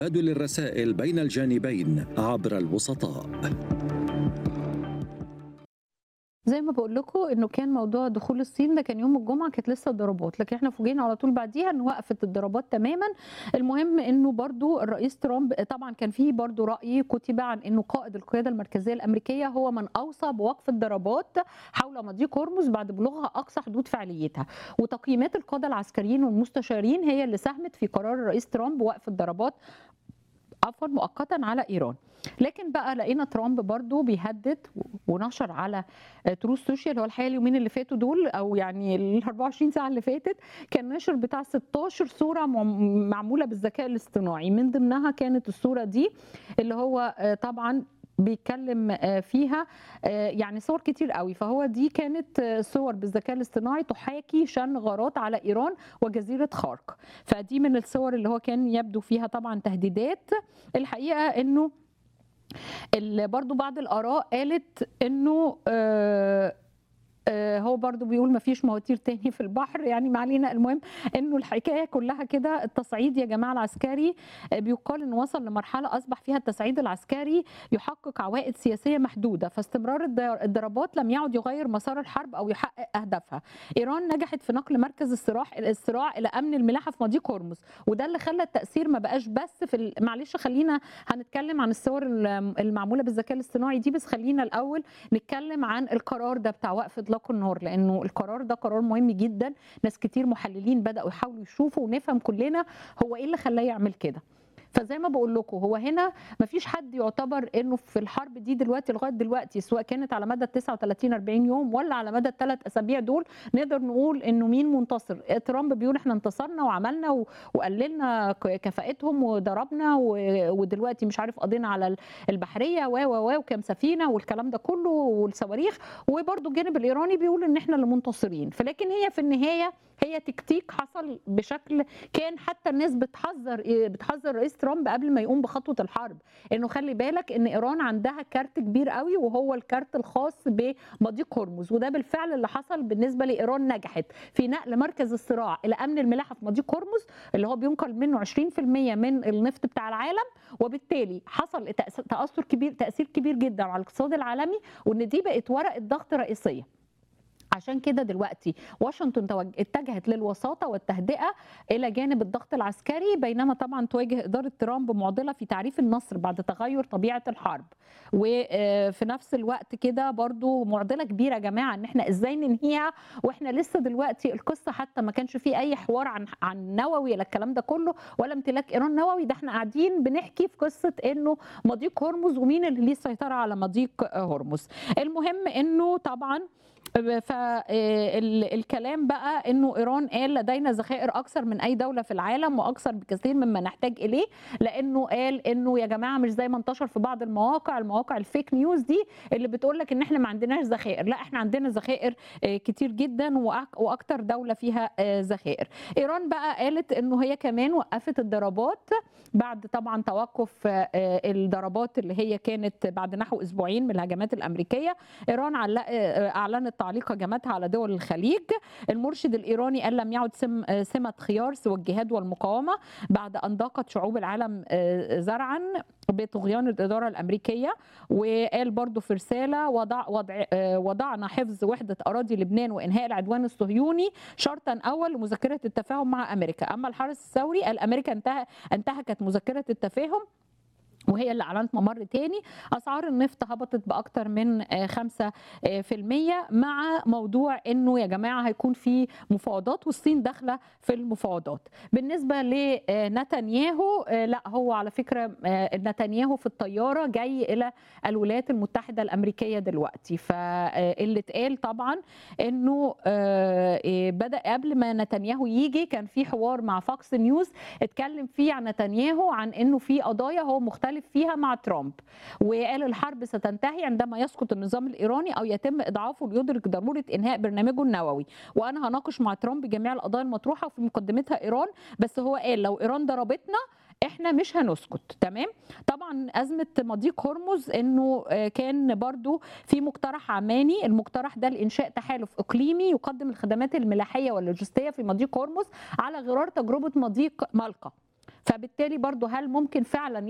تبادل الرسائل بين الجانبين عبر الوسطاء زي ما بقول لكم انه كان موضوع دخول الصين ده كان يوم الجمعه كانت لسه الضربات لكن احنا فوجئنا على طول بعديها ان وقفت الضربات تماما المهم انه برضو الرئيس ترامب طبعا كان فيه برضو راي كتب عن انه قائد القياده المركزيه الامريكيه هو من اوصى بوقف الضربات حول مضيق هرمز بعد بلوغها اقصى حدود فعاليتها وتقييمات القاده العسكريين والمستشارين هي اللي ساهمت في قرار الرئيس ترامب بوقف الضربات عفوا مؤقتا على ايران لكن بقى لقينا ترامب برضو بيهدد ونشر على تروس سوشيال هو الحقيقه اليومين اللي فاتوا دول او يعني ال 24 ساعه اللي فاتت كان نشر بتاع 16 صوره معموله بالذكاء الاصطناعي من ضمنها كانت الصوره دي اللي هو طبعا بيتكلم فيها يعني صور كتير قوي فهو دي كانت صور بالذكاء الاصطناعي تحاكي شن غارات على ايران وجزيره خارق فدي من الصور اللي هو كان يبدو فيها طبعا تهديدات الحقيقه انه برضو بعض الاراء قالت انه آه هو برضو بيقول ما فيش مواتير تاني في البحر يعني ما علينا المهم انه الحكايه كلها كده التصعيد يا جماعه العسكري بيقال انه وصل لمرحله اصبح فيها التصعيد العسكري يحقق عوائد سياسيه محدوده فاستمرار الضربات لم يعد يغير مسار الحرب او يحقق اهدافها ايران نجحت في نقل مركز الصراع الصراع الى امن الملاحه في مضيق هرمز وده اللي خلى التاثير ما بقاش بس في معلش خلينا هنتكلم عن الصور المعموله بالذكاء الاصطناعي دي بس خلينا الاول نتكلم عن القرار ده بتاع وقف اطلاق النار لانه القرار ده قرار مهم جدا ناس كتير محللين بداوا يحاولوا يشوفوا ونفهم كلنا هو ايه اللي خلاه يعمل كده فزي ما بقول لكم هو هنا ما فيش حد يعتبر انه في الحرب دي دلوقتي لغايه دلوقتي سواء كانت على مدى 39 40 يوم ولا على مدى الثلاث اسابيع دول نقدر نقول انه مين منتصر ترامب بيقول احنا انتصرنا وعملنا وقللنا كفاءتهم وضربنا ودلوقتي مش عارف قضينا على البحريه و و وكام سفينه والكلام ده كله والصواريخ وبرده الجانب الايراني بيقول ان احنا اللي منتصرين فلكن هي في النهايه هي تكتيك حصل بشكل كان حتى الناس بتحذر بتحذر رئيس ترامب قبل ما يقوم بخطوه الحرب انه خلي بالك ان ايران عندها كارت كبير قوي وهو الكارت الخاص بمضيق هرمز وده بالفعل اللي حصل بالنسبه لايران نجحت في نقل مركز الصراع الى امن الملاحه في مضيق هرمز اللي هو بينقل منه 20% من النفط بتاع العالم وبالتالي حصل تاثر كبير تاثير كبير جدا على الاقتصاد العالمي وان دي بقت ورقه ضغط رئيسيه عشان كده دلوقتي واشنطن اتجهت للوساطه والتهدئه الى جانب الضغط العسكري بينما طبعا تواجه اداره ترامب معضله في تعريف النصر بعد تغير طبيعه الحرب وفي نفس الوقت كده برضو معضله كبيره يا جماعه ان احنا ازاي ننهيها واحنا لسه دلوقتي القصه حتى ما كانش فيه اي حوار عن عن نووي ولا الكلام ده كله ولا امتلاك ايران نووي ده احنا قاعدين بنحكي في قصه انه مضيق هرمز ومين اللي ليه السيطره على مضيق هرمز المهم انه طبعا فالكلام بقى انه ايران قال لدينا ذخائر اكثر من اي دوله في العالم واكثر بكثير مما نحتاج اليه لانه قال انه يا جماعه مش زي ما انتشر في بعض المواقع المواقع الفيك نيوز دي اللي بتقول لك ان احنا ما عندناش ذخائر لا احنا عندنا ذخائر كتير جدا واكثر دوله فيها ذخائر ايران بقى قالت انه هي كمان وقفت الضربات بعد طبعا توقف الضربات اللي هي كانت بعد نحو اسبوعين من الهجمات الامريكيه ايران اعلنت تعليق هجماتها على دول الخليج المرشد الايراني قال لم يعد سم سمه خيار سوى الجهاد والمقاومه بعد ان ضاقت شعوب العالم زرعا بطغيان الاداره الامريكيه وقال برضو في رساله وضع وضع وضعنا حفظ وحده اراضي لبنان وانهاء العدوان الصهيوني شرطا اول لمذكره التفاهم مع امريكا اما الحرس الثوري قال امريكا انتهى انتهكت مذكره التفاهم وهي اللي اعلنت ممر تاني اسعار النفط هبطت باكتر من 5% مع موضوع انه يا جماعه هيكون في مفاوضات والصين داخله في المفاوضات بالنسبه لنتنياهو لا هو على فكره نتنياهو في الطياره جاي الى الولايات المتحده الامريكيه دلوقتي فاللي اتقال طبعا انه بدا قبل ما نتنياهو يجي كان في حوار مع فوكس نيوز اتكلم فيه عن نتنياهو عن انه في قضايا هو مختلف مختلف فيها مع ترامب وقال الحرب ستنتهي عندما يسقط النظام الايراني او يتم اضعافه ليدرك ضروره انهاء برنامجه النووي وانا هناقش مع ترامب جميع القضايا المطروحه وفي مقدمتها ايران بس هو قال لو ايران ضربتنا احنا مش هنسكت تمام طبعا ازمه مضيق هرمز انه كان برضو في مقترح عماني المقترح ده لانشاء تحالف اقليمي يقدم الخدمات الملاحيه واللوجستيه في مضيق هرمز على غرار تجربه مضيق ملقا فبالتالي برضو هل ممكن فعلا